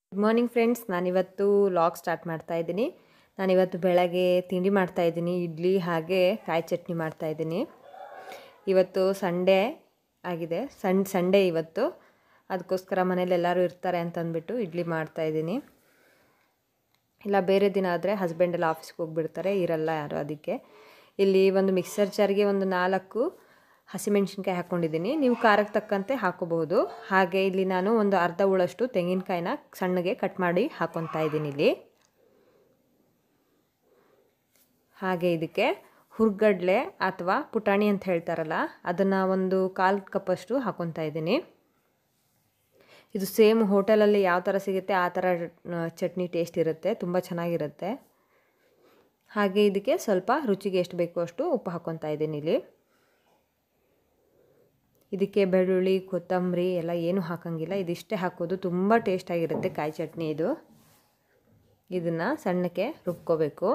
good morning friends ನಾನಿವತ್ತು vlog start ಮಾಡ್ತಾ ಇದ್ದೀನಿ ನಾನಿವತ್ತು ಬೆಳಗ್ಗೆ ತಿಂಡಿ ಮಾಡ್ತಾ ಇದ್ದೀನಿ ಇಡ್ಲಿ ಹಾಗೆ ಕಾಯಿ ಚಟ್ನಿ ಮಾಡ್ತಾ ಇದ್ದೀನಿ ಇವತ್ತು ಸಂಡೇ ಆಗಿದೆ ಸಣ್ ಸಂಡೇ ಇವತ್ತು ಅದಕ್ಕೋಸ್ಕರ ಮನೇಲಿ ಎಲ್ಲರೂ ಇರ್ತಾರೆ ಅಂತ ಅಂದ್ಬಿಟ್ಟು ಇಡ್ಲಿ ಮಾಡ್ತಾ ಇದ್ದೀನಿ ಇಲ್ಲ ಬೇರೆ ದಿನ ಆದರೆ ಹಸ್ಬೆಂಡ್ ಎಲ್ಲ ಆಫೀಸ್ಗೆ ಹೋಗಿಬಿಡ್ತಾರೆ ಇರಲ್ಲ ಯಾರು ಅದಕ್ಕೆ ಇಲ್ಲಿ ಒಂದು ಮಿಕ್ಸರ್ ಜಾರ್ಗೆ ಒಂದು ನಾಲ್ಕು ಹಸಿಮೆಣ್ಸಿನ್ಕಾಯಿ ಹಾಕ್ಕೊಂಡಿದ್ದೀನಿ ನೀವು ಖಾರಕ್ಕೆ ತಕ್ಕಂತೆ ಹಾಕೋಬಹುದು ಹಾಗೆ ಇಲ್ಲಿ ನಾನು ಒಂದು ಅರ್ಧ ಉಳಷ್ಟು ತೆಂಗಿನಕಾಯಿನ ಸಣ್ಣಗೆ ಕಟ್ ಮಾಡಿ ಹಾಕ್ಕೊತಾ ಇದ್ದೀನಿ ಇಲ್ಲಿ ಹಾಗೆ ಇದಕ್ಕೆ ಹುರ್ಗಡ್ಲೆ ಅಥವಾ ಪುಟಾಣಿ ಅಂತ ಹೇಳ್ತಾರಲ್ಲ ಅದನ್ನು ಒಂದು ಕಾಲು ಕಪ್ಪಷ್ಟು ಹಾಕ್ಕೊತಾ ಇದ್ದೀನಿ ಇದು ಸೇಮ್ ಹೋಟೆಲಲ್ಲಿ ಯಾವ ಥರ ಸಿಗುತ್ತೆ ಆ ಥರ ಚಟ್ನಿ ಟೇಸ್ಟ್ ಇರುತ್ತೆ ತುಂಬ ಚೆನ್ನಾಗಿರುತ್ತೆ ಹಾಗೆ ಇದಕ್ಕೆ ಸ್ವಲ್ಪ ರುಚಿಗೆ ಎಷ್ಟು ಬೇಕೋ ಅಷ್ಟು ಉಪ್ಪು ಹಾಕ್ಕೊತಾ ಇದ್ದೀನಿ ಇಲ್ಲಿ ಇದಕ್ಕೆ ಬೆಳ್ಳುಳ್ಳಿ ಕೊತ್ತಂಬರಿ ಎಲ್ಲ ಏನೂ ಹಾಕೋಂಗಿಲ್ಲ ಇದಿಷ್ಟೇ ಹಾಕೋದು ತುಂಬ ಟೇಸ್ಟಾಗಿರುತ್ತೆ ಕಾಯಿ ಚಟ್ನಿ ಇದು ಇದನ್ನು ಸಣ್ಣಕ್ಕೆ ರುಬ್ಕೋಬೇಕು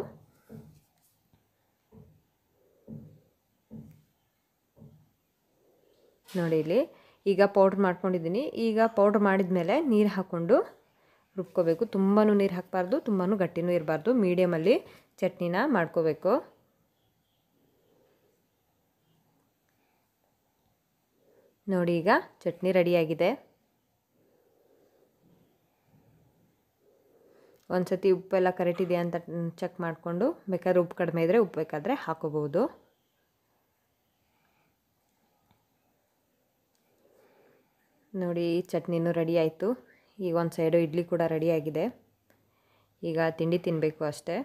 ನೋಡಿ ಇಲ್ಲಿ ಈಗ ಪೌಡ್ರ್ ಮಾಡ್ಕೊಂಡಿದ್ದೀನಿ ಈಗ ಪೌಡ್ರ್ ಮಾಡಿದ ಮೇಲೆ ನೀರು ಹಾಕ್ಕೊಂಡು ರುಬ್ಕೋಬೇಕು ತುಂಬಾ ನೀರು ಹಾಕಬಾರ್ದು ತುಂಬಾ ಗಟ್ಟಿನೂ ಇರಬಾರ್ದು ಮೀಡಿಯಮಲ್ಲಿ ಚಟ್ನಿನ ಮಾಡ್ಕೋಬೇಕು ನೋಡಿ ಈಗ ಚಟ್ನಿ ರೆಡಿಯಾಗಿದೆ ಒಂದು ಸತಿ ಉಪ್ಪೆಲ್ಲ ಕರೆಕ್ಟ್ ಇದೆಯಾ ಅಂತ ಚೆಕ್ ಮಾಡಿಕೊಂಡು ಬೇಕಾದ್ರೆ ಉಪ್ಪು ಕಡಿಮೆ ಇದ್ದರೆ ಉಪ್ಪು ಬೇಕಾದರೆ ಹಾಕೋಬೋದು ನೋಡಿ ಚಟ್ನಿನೂ ರೆಡಿ ಆಯಿತು ಈಗ ಒಂದು ಸೈಡು ಇಡ್ಲಿ ಕೂಡ ರೆಡಿಯಾಗಿದೆ ಈಗ ತಿಂಡಿ ತಿನ್ನಬೇಕು ಅಷ್ಟೇ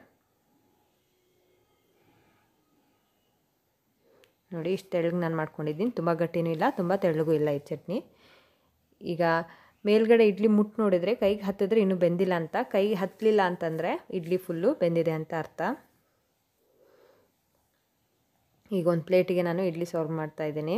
ನೋಡಿ ಇಷ್ಟು ತೆಳ್ಳಗೆ ನಾನು ಮಾಡ್ಕೊಂಡಿದ್ದೀನಿ ತುಂಬ ಗಟ್ಟಿನೂ ಇಲ್ಲ ತುಂಬ ತೆಳ್ಳಗೂ ಇಲ್ಲ ಈ ಚಟ್ನಿ ಈಗ ಮೇಲ್ಗಡೆ ಇಡ್ಲಿ ಮುಟ್ಟು ನೋಡಿದರೆ ಕೈಗೆ ಹತ್ತಿದ್ರೆ ಇನ್ನೂ ಬೆಂದಿಲ್ಲ ಅಂತ ಕೈಗೆ ಹತ್ತಲಿಲ್ಲ ಅಂತಂದರೆ ಇಡ್ಲಿ ಫುಲ್ಲು ಬೆಂದಿದೆ ಅಂತ ಅರ್ಥ ಈಗ ಒಂದು ಪ್ಲೇಟಿಗೆ ನಾನು ಇಡ್ಲಿ ಸರ್ವ್ ಮಾಡ್ತಾ ಇದ್ದೀನಿ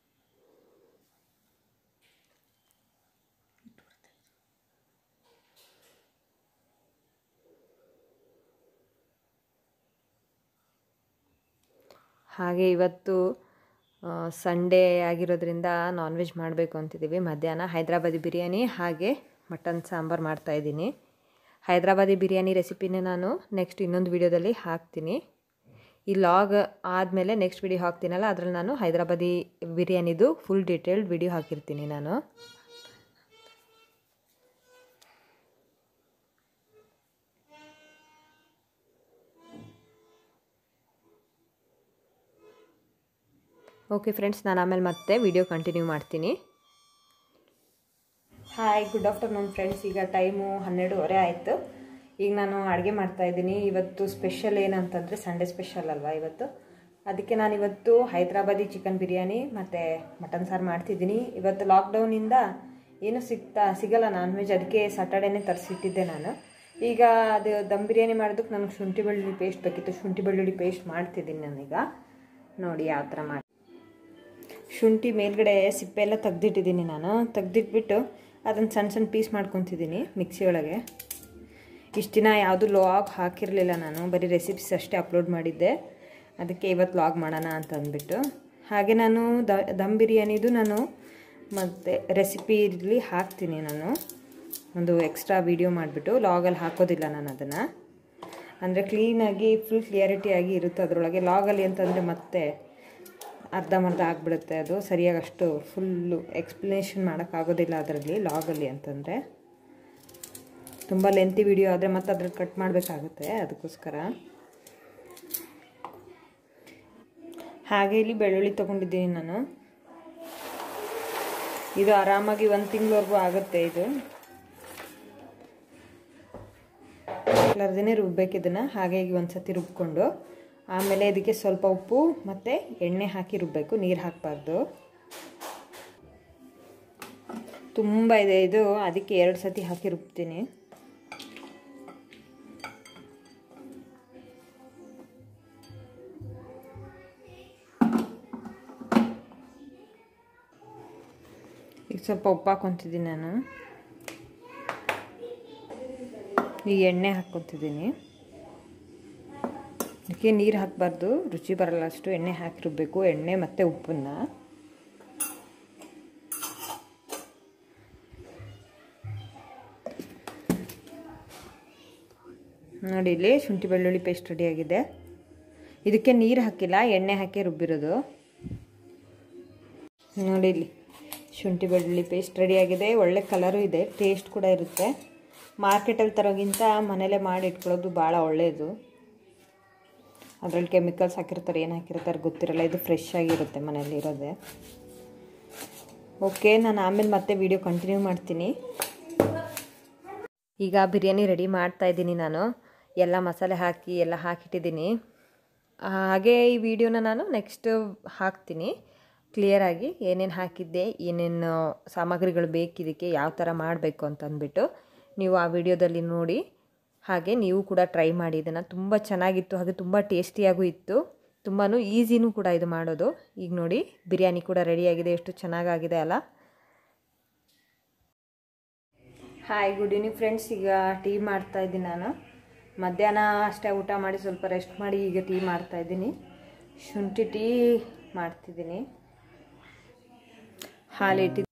ಹಾಗೆ ಇವತ್ತು ಸಂಡೇ ಆಗಿರೋದ್ರಿಂದ ನಾನ್ ವೆಜ್ ಮಾಡಬೇಕು ಅಂತಿದ್ದೀವಿ ಮಧ್ಯಾಹ್ನ ಹೈದ್ರಾಬಾದಿ ಬಿರಿಯಾನಿ ಹಾಗೆ ಮಟನ್ ಸಾಂಬಾರು ಮಾಡ್ತಾಯಿದ್ದೀನಿ ಹೈದ್ರಾಬಾದಿ ಬಿರಿಯಾನಿ ರೆಸಿಪಿನೇ ನಾನು ನೆಕ್ಸ್ಟ್ ಇನ್ನೊಂದು ವಿಡಿಯೋದಲ್ಲಿ ಹಾಕ್ತೀನಿ ಈ ಲಾಗ್ ಆದಮೇಲೆ ನೆಕ್ಸ್ಟ್ ವಿಡಿಯೋ ಹಾಕ್ತೀನಲ್ಲ ಅದರಲ್ಲಿ ನಾನು ಹೈದ್ರಾಬಾದಿ ಬಿರಿಯಾನಿದು ಫುಲ್ ಡೀಟೇಲ್ಡ್ ವಿಡಿಯೋ ಹಾಕಿರ್ತೀನಿ ನಾನು ಓಕೆ ಫ್ರೆಂಡ್ಸ್ ನಾನು ಆಮೇಲೆ ಮತ್ತೆ ವಿಡಿಯೋ ಕಂಟಿನ್ಯೂ ಮಾಡ್ತೀನಿ ಹಾಯ್ ಗುಡ್ ಆಫ್ಟರ್ನೂನ್ ಫ್ರೆಂಡ್ಸ್ ಈಗ ಟೈಮು ಹನ್ನೆರಡುವರೆ ಆಯಿತು ಈಗ ನಾನು ಅಡುಗೆ ಮಾಡ್ತಾಯಿದ್ದೀನಿ ಇವತ್ತು ಸ್ಪೆಷಲ್ ಏನಂತಂದರೆ ಸಂಡೇ ಸ್ಪೆಷಲ್ ಅಲ್ವಾ ಇವತ್ತು ಅದಕ್ಕೆ ನಾನು ಇವತ್ತು ಹೈದ್ರಾಬಾದಿ ಚಿಕನ್ ಬಿರಿಯಾನಿ ಮತ್ತು ಮಟನ್ ಸಾರು ಮಾಡ್ತಿದ್ದೀನಿ ಇವತ್ತು ಲಾಕ್ಡೌನಿಂದ ಏನು ಸಿಗ್ತಾ ಸಿಗಲ್ಲ ನಾನ್ ವೆಜ್ ಅದಕ್ಕೆ ಸಾಟರ್ಡೇನೇ ತರಿಸಿಟ್ಟಿದ್ದೆ ನಾನು ಈಗ ಅದು ದಮ್ ಬಿರಿಯಾನಿ ಮಾಡೋದಕ್ಕೆ ನನಗೆ ಶುಂಠಿ ಬೆಳ್ಳುಳ್ಳಿ ಪೇಸ್ಟ್ ಬೇಕಿತ್ತು ಶುಂಠಿ ಬೆಳ್ಳುಳ್ಳಿ ಪೇಸ್ಟ್ ಮಾಡ್ತಿದ್ದೀನಿ ನಾನೀಗ ನೋಡಿ ಯಾವ ಥರ ಮಾಡಿ ಶುಂಠಿ ಮೇಲ್ಗಡೆ ಸಿಪ್ಪೆ ಎಲ್ಲ ತೆಗ್ದಿಟ್ಟಿದ್ದೀನಿ ನಾನು ತೆಗ್ದಿಟ್ಬಿಟ್ಟು ಅದನ್ನು ಸಣ್ಣ ಸಣ್ಣ ಪೀಸ್ ಮಾಡ್ಕೊತಿದ್ದೀನಿ ಮಿಕ್ಸಿ ಒಳಗೆ ಇಷ್ಟು ದಿನ ಯಾವುದು ಲಾಗ್ ಹಾಕಿರಲಿಲ್ಲ ನಾನು ಬರೀ ರೆಸಿಪೀಸ್ ಅಷ್ಟೇ ಅಪ್ಲೋಡ್ ಮಾಡಿದ್ದೆ ಅದಕ್ಕೆ ಇವತ್ತು ಲಾಗ್ ಮಾಡೋಣ ಅಂತ ಅಂದ್ಬಿಟ್ಟು ಹಾಗೆ ನಾನು ದ ದಮ್ ಬಿರಿಯಾನಿದು ನಾನು ಮತ್ತು ರೆಸಿಪಿಲಿ ಹಾಕ್ತೀನಿ ನಾನು ಒಂದು ಎಕ್ಸ್ಟ್ರಾ ವೀಡಿಯೋ ಮಾಡಿಬಿಟ್ಟು ಲಾಗಲ್ಲಿ ಹಾಕೋದಿಲ್ಲ ನಾನು ಅದನ್ನು ಅಂದರೆ ಕ್ಲೀನಾಗಿ ಫುಲ್ ಕ್ಲಿಯರಿಟಿಯಾಗಿ ಇರುತ್ತೆ ಅದರೊಳಗೆ ಲಾಗಲ್ಲಿ ಅಂತಂದರೆ ಮತ್ತೆ ಅರ್ಧಂಬರ್ಧ ಆಗಿಬಿಡುತ್ತೆ ಅದು ಸರಿಯಾಗಿ ಅಷ್ಟು ಫುಲ್ಲು ಎಕ್ಸ್ಪ್ಲನೇಷನ್ ಮಾಡೋಕ್ಕಾಗೋದಿಲ್ಲ ಅದರಲ್ಲಿ ಲಾಗಲ್ಲಿ ಅಂತಂದರೆ ತುಂಬ ಲೆಂತಿ ವಿಡಿಯೋ ಆದರೆ ಮತ್ತೆ ಅದ್ರಲ್ಲಿ ಕಟ್ ಮಾಡಬೇಕಾಗುತ್ತೆ ಅದಕ್ಕೋಸ್ಕರ ಹಾಗೆ ಇಲ್ಲಿ ಬೆಳ್ಳುಳ್ಳಿ ತೊಗೊಂಡಿದ್ದೀನಿ ನಾನು ಇದು ಆರಾಮಾಗಿ ಒಂದು ತಿಂಗಳವರೆಗೂ ಆಗುತ್ತೆ ಇದು ಕಲರ್ದೇ ರುಬ್ಬೇಕು ಇದನ್ನು ಹಾಗಾಗಿ ಒಂದು ಸತಿ ರುಬ್ಕೊಂಡು ಆಮೇಲೆ ಇದಕ್ಕೆ ಸ್ವಲ್ಪ ಉಪ್ಪು ಮತ್ತು ಎಣ್ಣೆ ಹಾಕಿ ರುಬ್ಬಬೇಕು ನೀರು ಹಾಕಬಾರ್ದು ತುಂಬ ಇದೆ ಇದು ಅದಕ್ಕೆ ಎರಡು ಸತಿ ಹಾಕಿ ರುಬ್ತೀನಿ ಈಗ ಸ್ವಲ್ಪ ಉಪ್ಪು ಹಾಕ್ಕೊತಿದ್ದೀನಿ ನಾನು ಈಗ ಎಣ್ಣೆ ಹಾಕ್ಕೊತಿದ್ದೀನಿ ಅದಕ್ಕೆ ನೀರು ಹಾಕಬಾರ್ದು ರುಚಿ ಬರಲ್ಲ ಅಷ್ಟು ಎಣ್ಣೆ ಹಾಕಿರಬೇಕು ಎಣ್ಣೆ ಮತ್ತು ಉಪ್ಪನ್ನು ನೋಡಿ ಇಲ್ಲಿ ಶುಂಠಿ ಬೆಳ್ಳುಳ್ಳಿ ಪೇಸ್ಟ್ ರೆಡಿಯಾಗಿದೆ ಇದಕ್ಕೆ ನೀರು ಹಾಕಿಲ್ಲ ಎಣ್ಣೆ ಹಾಕಿ ರುಬ್ಬಿರೋದು ನೋಡಿ ಇಲ್ಲಿ ಶುಂಠಿ ಬೆಳ್ಳುಳ್ಳಿ ಪೇಸ್ಟ್ ರೆಡಿಯಾಗಿದೆ ಒಳ್ಳೆ ಕಲರು ಇದೆ ಟೇಸ್ಟ್ ಕೂಡ ಇರುತ್ತೆ ಮಾರ್ಕೆಟಲ್ಲಿ ತರೋಗಿಂತ ಮನೇಲೇ ಮಾಡಿ ಇಟ್ಕೊಳ್ಳೋದು ಭಾಳ ಒಳ್ಳೆಯದು ಅದರಲ್ಲಿ ಕೆಮಿಕಲ್ಸ್ ಹಾಕಿರ್ತಾರೆ ಏನು ಹಾಕಿರ್ತಾರೆ ಗೊತ್ತಿರಲ್ಲ ಇದು ಫ್ರೆಶ್ ಆಗಿರುತ್ತೆ ಮನೇಲಿ ಇರೋದೇ ಓಕೆ ನಾನು ಆಮೇಲೆ ಮತ್ತೆ ವಿಡಿಯೋ ಕಂಟಿನ್ಯೂ ಮಾಡ್ತೀನಿ ಈಗ ಬಿರಿಯಾನಿ ರೆಡಿ ಮಾಡ್ತಾ ಇದ್ದೀನಿ ನಾನು ಎಲ್ಲ ಮಸಾಲೆ ಹಾಕಿ ಎಲ್ಲ ಹಾಕಿಟ್ಟಿದ್ದೀನಿ ಹಾಗೆ ಈ ವಿಡಿಯೋನ ನಾನು ನೆಕ್ಸ್ಟ್ ಹಾಕ್ತೀನಿ ಕ್ಲಿಯರಾಗಿ ಏನೇನು ಹಾಕಿದ್ದೆ ಏನೇನು ಸಾಮಗ್ರಿಗಳು ಬೇಕಿದ್ದಕ್ಕೆ ಯಾವ ಥರ ಮಾಡಬೇಕು ಅಂತ ಅಂದ್ಬಿಟ್ಟು ನೀವು ಆ ವಿಡಿಯೋದಲ್ಲಿ ನೋಡಿ ಹಾಗೆ ನೀವು ಕೂಡ ಟ್ರೈ ಮಾಡಿ ಇದನ್ನು ತುಂಬ ಚೆನ್ನಾಗಿತ್ತು ಹಾಗೆ ತುಂಬ ಟೇಸ್ಟಿಯಾಗೂ ಇತ್ತು ತುಂಬಾ ಈಸಿನೂ ಕೂಡ ಇದು ಮಾಡೋದು ಈಗ ನೋಡಿ ಬಿರಿಯಾನಿ ಕೂಡ ರೆಡಿಯಾಗಿದೆ ಎಷ್ಟು ಚೆನ್ನಾಗಾಗಿದೆ ಅಲ್ಲ ಹಾಯ್ ಗುಡ್ ಈವ್ನಿಂಗ್ ಫ್ರೆಂಡ್ಸ್ ಈಗ ಟೀ ಮಾಡ್ತಾ ಇದ್ದೀನಿ ನಾನು ಮಧ್ಯಾಹ್ನ ಅಷ್ಟೇ ಊಟ ಮಾಡಿ ಸ್ವಲ್ಪ ರೆಸ್ಟ್ ಮಾಡಿ ಈಗ ಟೀ ಮಾಡ್ತಾ ಇದ್ದೀನಿ ಶುಂಠಿ ಟೀ ಮಾಡ್ತಿದ್ದೀನಿ ಹಾಲಿಟ್ಟು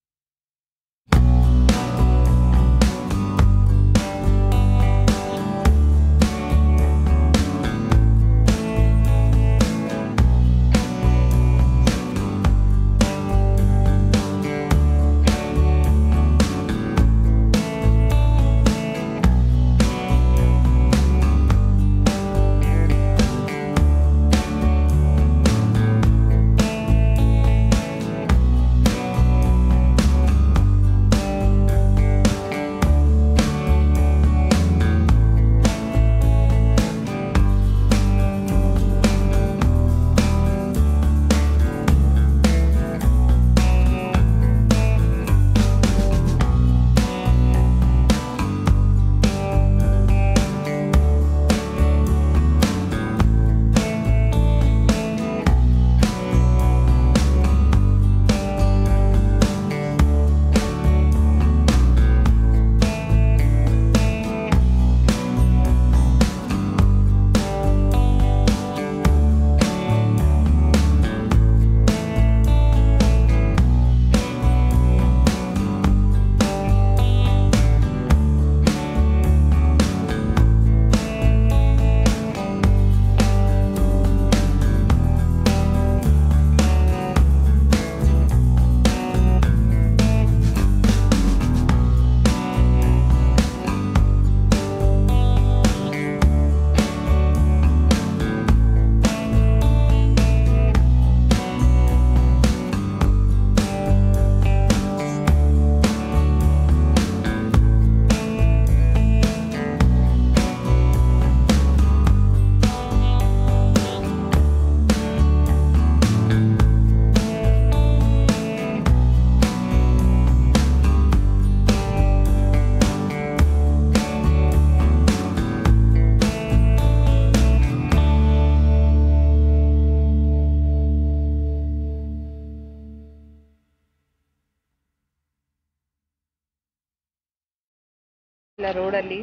ಇಲ್ಲ ರೋಡಲ್ಲಿ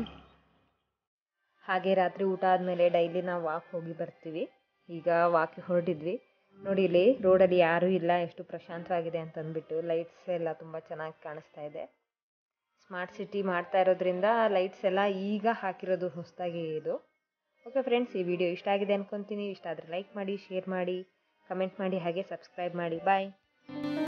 ಹಾಗೆ ರಾತ್ರಿ ಊಟ ಆದಮೇಲೆ ಡೈಲಿ ನಾವು ವಾಕ್ ಹೋಗಿ ಬರ್ತೀವಿ ಈಗ ವಾಕಿಗೆ ಹೊರಟಿದ್ವಿ ನೋಡಿ ಇಲ್ಲಿ ರೋಡಲ್ಲಿ ಯಾರೂ ಇಲ್ಲ ಎಷ್ಟು ಪ್ರಶಾಂತವಾಗಿದೆ ಅಂತ ಅಂದ್ಬಿಟ್ಟು ಲೈಟ್ಸ್ ಎಲ್ಲ ತುಂಬ ಚೆನ್ನಾಗಿ ಕಾಣಿಸ್ತಾ ಇದೆ ಸ್ಮಾರ್ಟ್ ಸಿಟಿ ಮಾಡ್ತಾ ಇರೋದ್ರಿಂದ ಲೈಟ್ಸ್ ಎಲ್ಲ ಈಗ ಹಾಕಿರೋದು ಹೊಸದಾಗಿ ಇದು ಓಕೆ ಫ್ರೆಂಡ್ಸ್ ಈ ವಿಡಿಯೋ ಇಷ್ಟ ಆಗಿದೆ ಅಂದ್ಕೊತೀನಿ ಇಷ್ಟ ಆದರೆ ಲೈಕ್ ಮಾಡಿ ಶೇರ್ ಮಾಡಿ ಕಮೆಂಟ್ ಮಾಡಿ ಹಾಗೆ ಸಬ್ಸ್ಕ್ರೈಬ್ ಮಾಡಿ ಬಾಯ್